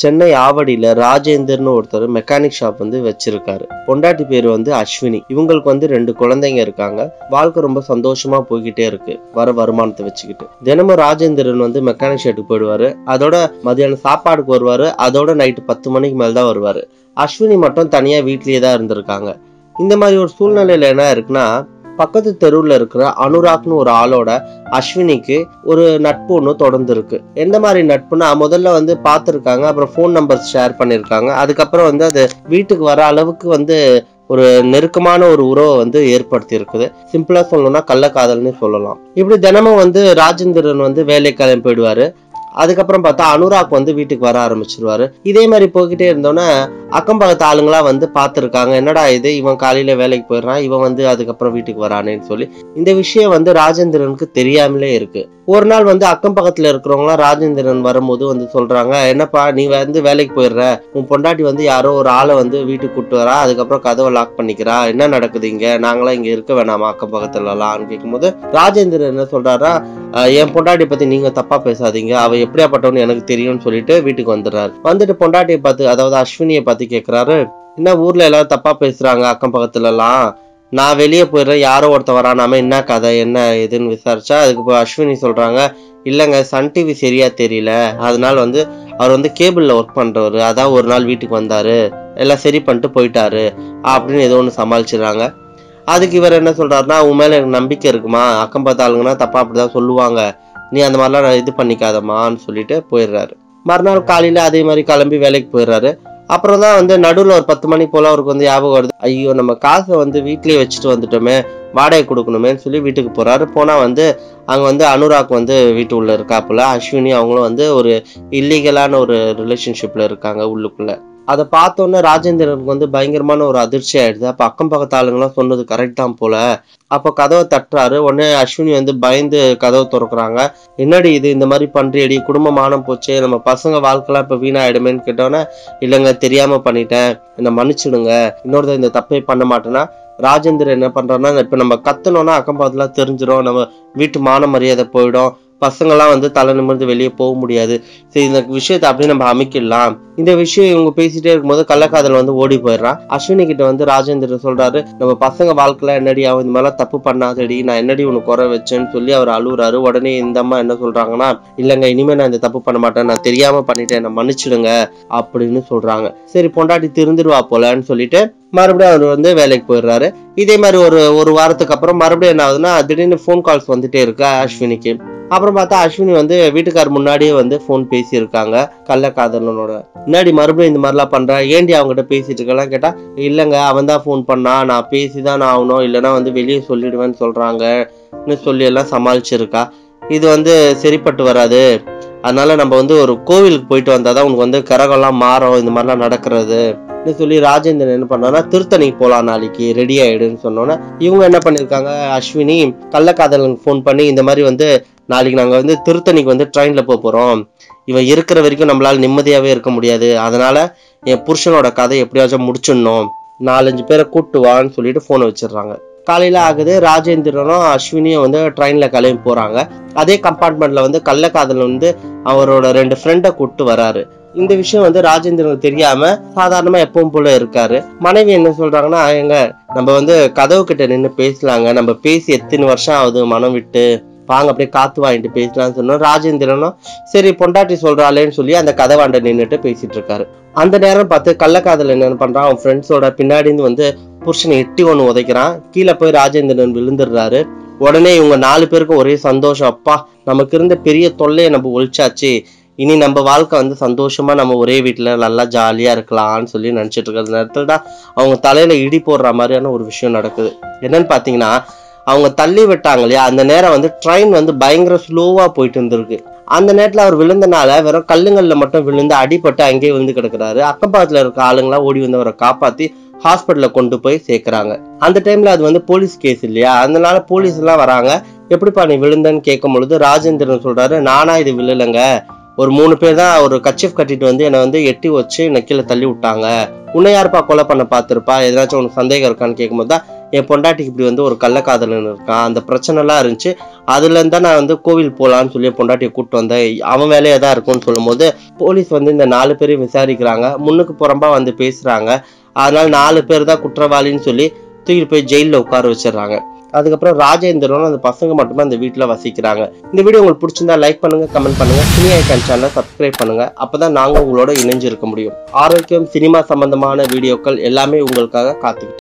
சென்னை ஆவடியில ராஜேந்தர்னு ஒருத்தர் mechanic shop வந்து வச்சிருக்காரு பொண்டாட்டி பேர் வந்து அஸ்வினி இவங்களுக்கு வந்து ரெண்டு குழந்தைங்க இருக்காங்க வாழ்க்கை ரொம்ப சந்தோஷமா போய்கிட்டே இருக்கு வர வருமானத்தை வச்சுக்கிட்டு தினமும் ராஜேந்திரன் வந்து மெக்கானிக் ஷாட்டுக்கு போயிடுவாரு அதோட மதியானம் சாப்பாடுக்கு வருவாரு அதோட நைட்டு பத்து மணிக்கு மேல தான் வருவாரு அஸ்வினி மட்டும் தனியா வீட்லயே தான் இருந்திருக்காங்க இந்த மாதிரி ஒரு சூழ்நிலையில என்ன இருக்குன்னா பக்கத்து தெருவில் இருக்கிற அனுராக்னு ஒரு ஆளோட அஸ்வினிக்கு ஒரு நட்பு ஒன்று தொடர்ந்து இருக்கு எந்த மாதிரி நட்புனா முதல்ல வந்து பார்த்துருக்காங்க அப்புறம் ஃபோன் நம்பர் ஷேர் பண்ணியிருக்காங்க அதுக்கப்புறம் வந்து அது வீட்டுக்கு வர அளவுக்கு வந்து ஒரு நெருக்கமான ஒரு உறவை வந்து ஏற்படுத்தி இருக்குது சிம்பிளா சொல்லணும்னா கள்ளக்காதல்னு சொல்லலாம் இப்படி தினமும் வந்து ராஜேந்திரன் வந்து வேலை கிளம்பி போயிடுவாரு அதுக்கப்புறம் பார்த்தா அனுராக் வந்து வீட்டுக்கு வர ஆரம்பிச்சிருவாரு இதே மாதிரி போய்கிட்டே இருந்தோன்னே அக்கம் பக்கத்து ஆளுங்களா வந்து பார்த்துருக்காங்க என்னடா இது இவன் காலையில வேலைக்கு போயிடுறான் இவன் வந்து அதுக்கப்புறம் வீட்டுக்கு வரானேன்னு சொல்லி இந்த விஷயம் வந்து ராஜேந்திரனுக்கு தெரியாமலே இருக்கு ஒரு நாள் வந்து அக்கம் பக்கத்துல இருக்கிறவங்களாம் ராஜேந்திரன் வரும்போது வந்து சொல்றாங்க என்னப்பா நீ வந்து வேலைக்கு போயிடுற உன் பொண்டாட்டி வந்து யாரோ ஒரு ஆளை வந்து வீட்டுக்கு கூட்டு வரா அதுக்கப்புறம் கதவை லாக் பண்ணிக்கிறா என்ன நடக்குது இங்க நாங்களாம் இங்க இருக்க வேணாமா அக்கம் பக்கத்துல எல்லாம் கேட்கும்போது ராஜேந்திரன் என்ன சொல்றாரா "அஹ், என் பொண்டாட்டி பத்தி நீங்க தப்பா பேசாதீங்க அவ எப்படியாப்பட்டவன்னு எனக்கு தெரியும்னு சொல்லிட்டு வீட்டுக்கு வந்துடுறாரு வந்துட்டு பொண்டாட்டியை பார்த்து அதாவது அஸ்வினியை பார்த்து கேக்குறாரு என்ன ஊர்ல எல்லாரும் தப்பா பேசுறாங்க அக்கம் பக்கத்துல எல்லாம் நான் வெளியே போயிடுறேன் யாரோ ஒருத்தன் வரானாம என்ன கதை என்ன ஏதுன்னு விசாரிச்சா அதுக்கு இப்போ அஸ்வினி சொல்றாங்க இல்லைங்க சன் டிவி சரியா தெரியல அதனால வந்து அவர் வந்து கேபிள்ல ஒர்க் பண்றவர் அதான் ஒரு நாள் வீட்டுக்கு வந்தாரு எல்லாம் சரி பண்ணிட்டு போயிட்டாரு அப்படின்னு ஏதோ ஒன்று சமாளிச்சிடுறாங்க அதுக்கு இவர் என்ன சொல்றாருன்னா உன் மேல எனக்கு நம்பிக்கை இருக்குமா அக்கம் பார்த்த ஆளுங்கன்னா தப்பா அப்படிதான் சொல்லுவாங்க நீ அந்த மாதிரிலாம் இது பண்ணிக்காதம்மான்னு சொல்லிட்டு போயிடுறாரு மறுநாள் காலையில அதே மாதிரி கிளம்பி வேலைக்கு போயிடுறாரு அப்புறம் தான் வந்து நடுவில் ஒரு பத்து மணி போல அவருக்கு வந்து ஞாபகம் வருது ஐயோ நம்ம காசை வந்து வீட்லயே வச்சுட்டு வந்துட்டோமே வாடகை கொடுக்கணுமேன்னு சொல்லி வீட்டுக்கு போறாரு போனா வந்து அங்க வந்து அனுராக் வந்து வீட்டு உள்ள இருக்காப்புல அஸ்வினி அவங்களும் வந்து ஒரு இல்லீகலான ஒரு ரிலேஷன்ஷிப்ல இருக்காங்க உள்ளுக்குள்ள அதை பார்த்தோன்னே ராஜேந்திரனுக்கு வந்து பயங்கரமான ஒரு அதிர்ச்சி ஆயிடுது அப்ப அக்கம் பக்கத்து ஆளுங்கெல்லாம் சொன்னது கரெக்ட் தான் போல அப்போ கதவை தட்டுறாரு உடனே அஸ்வினி வந்து பயந்து கதவை திறக்கிறாங்க என்னடி இது இந்த மாதிரி பண்றியடி குடும்ப மானம் போச்சே நம்ம பசங்க வாழ்க்கைலாம் இப்ப வீணாயிடுமேன்னு கேட்டோன்னே இல்லைங்க தெரியாம பண்ணிட்டேன் என்னை மன்னிச்சிடுங்க இன்னொரு இந்த தப்பே பண்ண மாட்டேன்னா ராஜேந்திரன் என்ன பண்றாருன்னா இப்ப நம்ம கத்தனோம்னா அக்கம் பக்கத்துல தெரிஞ்சிரும் நம்ம வீட்டு மான மரியாதை போயிடும் பசங்கெல்லாம் வந்து தலை நிமிர்ந்து வெளியே போக முடியாது சரி இந்த விஷயத்தை அப்படியே நம்ம அமைக்கலாம் இந்த விஷயம் இவங்க பேசிட்டே இருக்கும்போது கள்ளக்காதல் வந்து ஓடி போயிடுறான் அஸ்வினி கிட்ட வந்து ராஜேந்திரன் சொல்றாரு நம்ம பசங்க வாழ்க்கையில என்னடி அவன் இந்த மாதிரிலாம் தப்பு பண்ணாதடி நான் என்னடி உனக்கு குறை வச்சேன்னு சொல்லி அவர் அழுகுறாரு உடனே இந்த அம்மா என்ன சொல்றாங்கன்னா இல்லைங்க இனிமே நான் இந்த தப்பு பண்ண மாட்டேன் நான் தெரியாம பண்ணிட்டேன் நான் மன்னிச்சிடுங்க அப்படின்னு சொல்றாங்க சரி பொண்டாட்டி திருந்துருவா போலன்னு சொல்லிட்டு மறுபடியும் அவர் வந்து வேலைக்கு போயிடுறாரு இதே மாதிரி ஒரு ஒரு வாரத்துக்கு அப்புறம் மறுபடியும் என்ன ஆகுதுன்னா திடீர்னு ஃபோன் கால்ஸ் வந்துட்டே இருக்கு அஸ்வினிக்கு அப்புறம் பார்த்தா அஸ்வினி வந்து வீட்டுக்கார் முன்னாடியே வந்து ஃபோன் பேசியிருக்காங்க கள்ளக்காதலனோட முன்னாடி மறுபடியும் இந்த மாதிரிலாம் பண்றா ஏண்டி அவங்ககிட்ட பேசிட்டு இருக்கலாம் கேட்டா இல்லைங்க அவன் தான் ஃபோன் பண்ணா நான் பேசி தான் ஆகணும் இல்லைன்னா வந்து வெளியே சொல்லிடுவேன்னு சொல்றாங்கன்னு சொல்லி எல்லாம் சமாளிச்சிருக்கா இது வந்து சரிப்பட்டு வராது அதனால நம்ம வந்து ஒரு கோவிலுக்கு போயிட்டு வந்தாதான் உனக்கு வந்து கரகம்லாம் மாறும் இந்த மாதிரிலாம் நடக்கிறது ன்னு சொல்லி ராஜேந்திரன் என்ன பண்ணாருன்னா திருத்தணிக்கு போலாம் நாளைக்கு ரெடி ஆயிடுன்னு சொன்னோன்னே இவங்க என்ன பண்ணிருக்காங்க அஸ்வினி கள்ளக்காதலனுக்கு ஃபோன் பண்ணி இந்த மாதிரி வந்து நாளைக்கு நாங்க வந்து திருத்தணிக்கு வந்து ட்ரெயின்ல போக போறோம் இவன் இருக்கிற வரைக்கும் நம்மளால நிம்மதியாவே இருக்க முடியாது அதனால என் புருஷனோட கதை எப்படியாச்சும் முடிச்சிடணும் நாலஞ்சு பேரை கூட்டு வான்னு சொல்லிட்டு போனை வச்சிடுறாங்க காலையில ஆகுது ராஜேந்திரனும் அஸ்வினியும் வந்து ட்ரெயின்ல கிளம்பி போறாங்க அதே கம்பார்ட்மெண்ட்ல வந்து கள்ளக்காதலன் வந்து அவரோட ரெண்டு ஃப்ரெண்டை கூட்டு வராரு இந்த விஷயம் வந்து ராஜேந்திரனுக்கு தெரியாம சாதாரணமா எப்பவும் போல இருக்காரு மனைவி என்ன சொல்றாங்கன்னா எங்க நம்ம வந்து கதவு கிட்ட நின்று பேசலாங்க நம்ம பேசி எத்தனை வருஷம் ஆகுது மனம் விட்டு வாங்க அப்படியே காத்து வாங்கிட்டு பேசலாம்னு சொன்னோம் ராஜேந்திரனும் சரி பொண்டாட்டி சொல்றாளேன்னு சொல்லி அந்த கதவாண்ட நின்னுட்டு பேசிட்டு இருக்காரு அந்த நேரம் பார்த்து கள்ளக்காதல் என்ன பண்றான் அவன் ஃப்ரெண்ட்ஸோட பின்னாடி இருந்து வந்து புருஷனை எட்டி ஒன்று உதைக்கிறான் கீழே போய் ராஜேந்திரன் விழுந்துடுறாரு உடனே இவங்க நாலு பேருக்கும் ஒரே சந்தோஷம் அப்பா நமக்கு இருந்த பெரிய தொல்லையை நம்ம ஒழிச்சாச்சு இனி நம்ம வாழ்க்கை வந்து சந்தோஷமா நம்ம ஒரே வீட்டுல நல்லா ஜாலியா இருக்கலாம்னு சொல்லி நினைச்சிட்டு இருக்கிற நேரத்துல தான் அவங்க தலையில இடி போடுற மாதிரியான ஒரு விஷயம் நடக்குது என்னன்னு பாத்தீங்கன்னா அவங்க தள்ளி விட்டாங்க இல்லையா அந்த நேரம் வந்து ட்ரெயின் வந்து பயங்கர ஸ்லோவா போயிட்டு இருந்திருக்கு அந்த நேரத்துல அவர் விழுந்தனால வெறும் கல்லுங்கள்ல மட்டும் விழுந்து அடிபட்டு அங்கேயே விழுந்து கிடக்குறாரு அக்கம் பக்கத்துல இருக்க ஆளுங்களாம் ஓடி வந்து அவரை காப்பாத்தி ஹாஸ்பிட்டல்ல கொண்டு போய் சேர்க்கறாங்க அந்த டைம்ல அது வந்து போலீஸ் கேஸ் இல்லையா அதனால போலீஸ் எல்லாம் வராங்க எப்படிப்பா நீ விழுந்தன்னு கேட்கும் பொழுது ராஜேந்திரன் சொல்றாரு நானா இது விழலைங்க ஒரு மூணு பேர் தான் ஒரு கச்சிஃப் கட்டிட்டு வந்து என்னை வந்து எட்டி வச்சு என்னை கீழே தள்ளி விட்டாங்க உன்னை யாருப்பா கொலை பண்ண பார்த்திருப்பா எதனாச்சும் உனக்கு சந்தேகம் இருக்கான்னு கேட்கும்போது தான் என் பொண்டாட்டிக்கு இப்படி வந்து ஒரு கள்ளக்காதலன் இருக்கான் அந்த பிரச்சனைலாம் இருந்துச்சு அதுல இருந்தா நான் வந்து கோவில் போலான்னு சொல்லி என் பொண்டாட்டியை கூப்பிட்டு வந்தேன் அவன் வேலையா தான் இருக்கும்னு சொல்லும்போது போலீஸ் வந்து இந்த நாலு பேரையும் விசாரிக்கிறாங்க முன்னுக்கு புறம்பா வந்து பேசுறாங்க அதனால நாலு பேர் தான் குற்றவாளின்னு சொல்லி தூக்கிட்டு போய் ஜெயிலில் உட்கார வச்சிடுறாங்க அதுக்கப்புறம் ராஜேந்திரனும் அந்த பசங்க மட்டுமே அந்த வீட்டில் வசிக்கிறாங்க இந்த வீடியோ உங்களுக்கு பிடிச்சிருந்தா லைக் பண்ணுங்க கமெண்ட் பண்ணுங்க சினி ஐக்கான் சேனலை சப்ஸ்கிரைப் பண்ணுங்க அப்பதான் நாங்க உங்களோட இணைஞ்சு இருக்க முடியும் ஆரோக்கியம் சினிமா சம்பந்தமான வீடியோக்கள் எல்லாமே உங்களுக்காக காத்துக்கிட்டு